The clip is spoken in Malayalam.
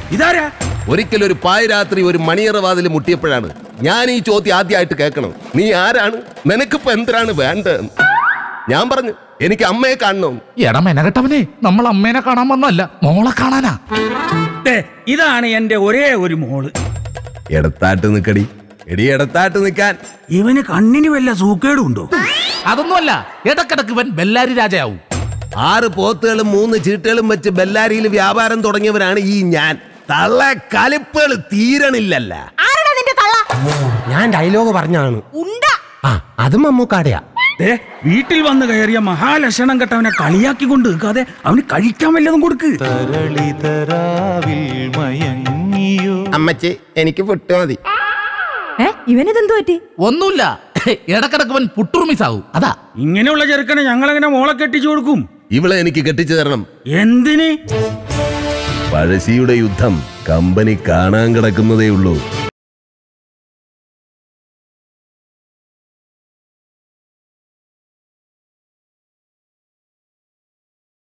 ഇതാരാ ഒരിക്കൽ ഒരു പായരാത്രി ഒരു മണിയറ വാതിൽ മുട്ടിയപ്പോഴാണ് ഞാൻ ഈ ചോദ്യം ആദ്യമായിട്ട് കേൾക്കണം നീ ആരാണ് നിനക്കിപ്പോ എന്തിനാണ് വേണ്ടത് ഞാൻ പറഞ്ഞു എനിക്ക് അമ്മയെ കാണണം എടാ മെനകെട്ടവനെ നമ്മൾ അമ്മേനെ കാണാൻ വന്നല്ല മോളെ കാണാനാ ദേ, ഇതാണ് എന്റെ ഒരേ ഒരു മോള് ഇടത്താട്ട് നിക്കടി എടി ഇടത്താട്ട് നിക്കാൻ ഇവന് കണ്ണിന് വല്ല സൂക്കേടും ഉണ്ടോ അതൊന്നുമല്ല ഇടക്കിടക്ക് ഇവൻ ബെല്ലാരി രാജയാവും ആറ് പോത്തുകളും മൂന്ന് ചീട്ടുകളും വെച്ച് ബെല്ലാരിയിൽ വ്യാപാരം തുടങ്ങിയവരാണ് ഈ ഞാൻ തള്ള കലിപ്പുകൾ തീരണില്ലല്ല ആരാടാ നിന്റെ തള്ള ഞാൻ ഡയലോഗ് പറഞ്ഞാണ് ഉണ്ട ആ അത് മമ്മൂക്കാടെയാ ദേ വീട്ടിൽ വന്ന് കയറിയ മഹാലക്ഷണം കെട്ടവനെ കളിയാക്കി കൊണ്ട് നിൽക്കാതെ അവന് കഴിക്കാൻ വല്ലതും കൊടുക്ക് തരളിതരാവിൽ മയങ്ങിയോ അമ്മച്ചി എനിക്ക് പുട്ട് മതി ഏ ഇവനിതെന്തു പറ്റി ഒന്നുമില്ല ഇടക്കിടക്ക് ഇവൻ പുട്ടുറുമിസ് ആവും അതാ ഇങ്ങനെയുള്ള ചെറുക്കനെ ഞങ്ങളെങ്ങനെ മോളെ കെട്ടിച്ചു കൊടുക്കും ഇവളെ എനിക്ക് കെട്ടിച്ചു തരണം എന്തിന് പഴശ്ശിയുടെ യുദ്ധം കമ്പനി കാണാൻ കിടക്കുന്നതേ ഉള്ളൂ